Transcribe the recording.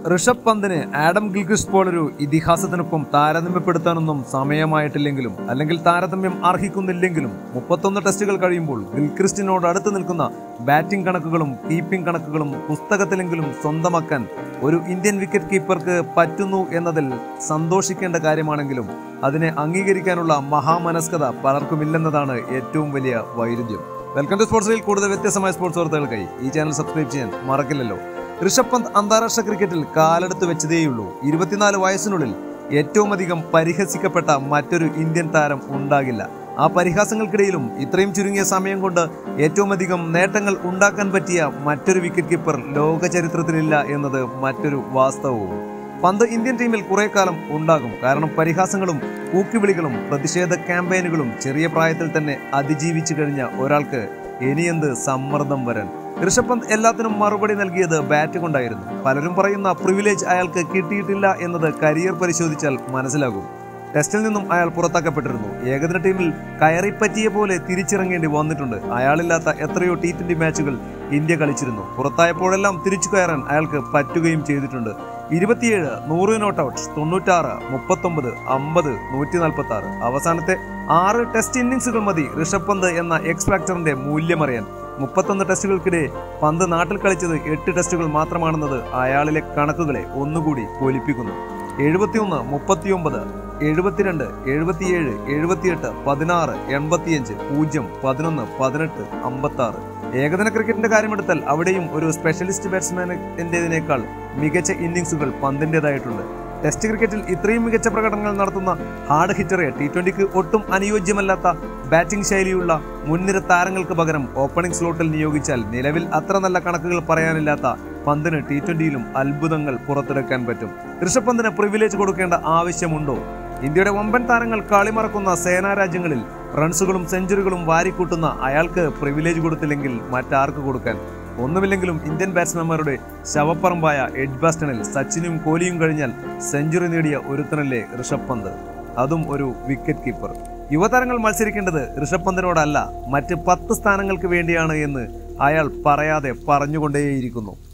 Rishabh പന്തിന് Adam Gilchrist പോലൊരു ഇതിഹാസത്തിനൊപ്പം താരതമ്യപ്പെടുത്താനൊന്നും സമയമായിട്ടില്ലെങ്കിലും അല്ലെങ്കിൽ താരതമ്യം അർഹിക്കുന്നില്ലെങ്കിലും മുപ്പത്തൊന്ന് ടെസ്റ്റുകൾ കഴിയുമ്പോൾ ഗിൽക്രിസ്റ്റിനോട് അടുത്ത് നിൽക്കുന്ന ബാറ്റിംഗ് കണക്കുകളും കീപ്പിംഗ് കണക്കുകളും പുസ്തകത്തിലെങ്കിലും സ്വന്തമാക്കാൻ ഒരു ഇന്ത്യൻ വിക്കറ്റ് കീപ്പർക്ക് പറ്റുന്നു എന്നതിൽ സന്തോഷിക്കേണ്ട കാര്യമാണെങ്കിലും അതിനെ അംഗീകരിക്കാനുള്ള മഹാമനസ്കത പലർക്കുമില്ലെന്നതാണ് ഏറ്റവും വലിയ വൈരുദ്ധ്യം വെൽക്കം ടു സ്പോർട്സിൽ കൂടുതൽ വ്യത്യസ്തമായ സ്പോർട്സ് വാർത്തകൾക്കായി ഈ ചാനൽ സബ്സ്ക്രൈബ് ചെയ്യാൻ മറക്കില്ലല്ലോ ഋഷഭ് പന്ത് അന്താരാഷ്ട്ര ക്രിക്കറ്റിൽ കാലെടുത്ത് വെച്ചതേയുള്ളൂ ഇരുപത്തിനാല് വയസ്സിനുള്ളിൽ ഏറ്റവും അധികം പരിഹസിക്കപ്പെട്ട മറ്റൊരു ഇന്ത്യൻ താരം ഉണ്ടാകില്ല ആ പരിഹാസങ്ങൾക്കിടയിലും ഇത്രയും ചുരുങ്ങിയ സമയം കൊണ്ട് ഏറ്റവും അധികം നേട്ടങ്ങൾ ഉണ്ടാക്കാൻ പറ്റിയ മറ്റൊരു വിക്കറ്റ് കീപ്പർ ലോക ചരിത്രത്തിലില്ല എന്നത് മറ്റൊരു വാസ്തവവും പന്ത് ഇന്ത്യൻ ടീമിൽ കുറെ കാലം ഉണ്ടാകും കാരണം പരിഹാസങ്ങളും ഊക്കിവിളികളും പ്രതിഷേധ ക്യാമ്പയിനുകളും ചെറിയ പ്രായത്തിൽ തന്നെ അതിജീവിച്ചു കഴിഞ്ഞ ഒരാൾക്ക് ഇനിയെന്ത് സമ്മർദ്ദം വരാൻ ഋഷഭ് പന്ത് എല്ലാത്തിനും മറുപടി നൽകിയത് ബാറ്റ് കൊണ്ടായിരുന്നു പലരും പറയുന്ന പ്രിവിലേജ് അയാൾക്ക് കിട്ടിയിട്ടില്ല എന്നത് കരിയർ പരിശോധിച്ചാൽ മനസ്സിലാകും ടെസ്റ്റിൽ നിന്നും അയാൾ പുറത്താക്കപ്പെട്ടിരുന്നു ഏകദിന ടീമിൽ കയറിപ്പറ്റിയ പോലെ തിരിച്ചിറങ്ങേണ്ടി വന്നിട്ടുണ്ട് അയാളില്ലാത്ത എത്രയോ ടി ട്വന്റി മാച്ചുകൾ ഇന്ത്യ കളിച്ചിരുന്നു പുറത്തായപ്പോഴെല്ലാം തിരിച്ചു കയറാൻ അയാൾക്ക് പറ്റുകയും ചെയ്തിട്ടുണ്ട് ഇരുപത്തിയേഴ് നൂറ് നോട്ട് ഔട്ട് തൊണ്ണൂറ്റാറ് മുപ്പത്തൊമ്പത് അമ്പത് നൂറ്റി നാൽപ്പത്തി ആറ് അവസാനത്തെ ആറ് ടെസ്റ്റ് ഇന്നിംഗ്സുകൾ മതി ഋഷഭ് പന്ത് എന്ന എക്സ് ഫാക്ടറിന്റെ മൂല്യമറിയാൻ മുപ്പത്തൊന്ന് ടെസ്റ്റുകൾക്കിടെ പന്ത് നാട്ടിൽ കളിച്ചത് എട്ട് ടെസ്റ്റുകൾ മാത്രമാണെന്നത് അയാളിലെ കണക്കുകളെ ഒന്നുകൂടി പൊലിപ്പിക്കുന്നു എഴുപത്തിയൊന്ന് മുപ്പത്തിയൊമ്പത് എഴുപത്തിരണ്ട് എഴുപത്തിയേഴ് എഴുപത്തിയെട്ട് പതിനാറ് എൺപത്തിയഞ്ച് പൂജ്യം പതിനൊന്ന് പതിനെട്ട് അമ്പത്തി ആറ് ഏകദിന ക്രിക്കറ്റിന്റെ കാര്യമെടുത്താൽ അവിടെയും ഒരു സ്പെഷ്യലിസ്റ്റ് ബാറ്റ്സ്മാനിന്റേതിനേക്കാൾ മികച്ച ഇന്നിംഗ്സുകൾ പന്തിൻ്റെതായിട്ടുണ്ട് ടെസ്റ്റ് ക്രിക്കറ്റിൽ ഇത്രയും മികച്ച പ്രകടനങ്ങൾ നടത്തുന്ന ഹാർഡ് ഹിറ്ററെ ടി ട്വന്റിക്ക് ഒട്ടും അനുയോജ്യമല്ലാത്ത ബാറ്റിംഗ് ശൈലിയുള്ള മുൻനിര താരങ്ങൾക്ക് പകരം ഓപ്പണിംഗ് സ്ലോട്ടിൽ നിയോഗിച്ചാൽ നിലവിൽ അത്ര നല്ല കണക്കുകൾ പറയാനില്ലാത്ത പന്തിന് ടി ട്വന്റിയിലും അത്ഭുതങ്ങൾ പുറത്തെടുക്കാൻ പറ്റും ഋഷഭ് പന്തിന് പ്രിവിലേജ് കൊടുക്കേണ്ട ആവശ്യമുണ്ടോ ഇന്ത്യയുടെ വമ്പൻ താരങ്ങൾ കളിമറക്കുന്ന സേനാ രാജ്യങ്ങളിൽ റൺസുകളും സെഞ്ചുറികളും വാരിക്കൂട്ടുന്ന അയാൾക്ക് പ്രിവിലേജ് കൊടുത്തില്ലെങ്കിൽ മറ്റാർക്ക് കൊടുക്കാൻ ഒന്നുമില്ലെങ്കിലും ഇന്ത്യൻ ബാറ്റ്സ്മാൻമാരുടെ ശവപ്പറമ്പായ എഡ് ബാസ്റ്റണിൽ സച്ചിനും കോഹ്ലിയും കഴിഞ്ഞാൽ സെഞ്ചുറി നേടിയ ഒരുത്തനല്ലേ ഋഷഭ് പന്ത് അതും ഒരു വിക്കറ്റ് കീപ്പർ യുവതാരങ്ങൾ മത്സരിക്കേണ്ടത് ഋഷഭ് പന്തിനോടല്ല മറ്റ് പത്ത് സ്ഥാനങ്ങൾക്ക് വേണ്ടിയാണ് എന്ന് അയാൾ പറയാതെ പറഞ്ഞുകൊണ്ടേയിരിക്കുന്നു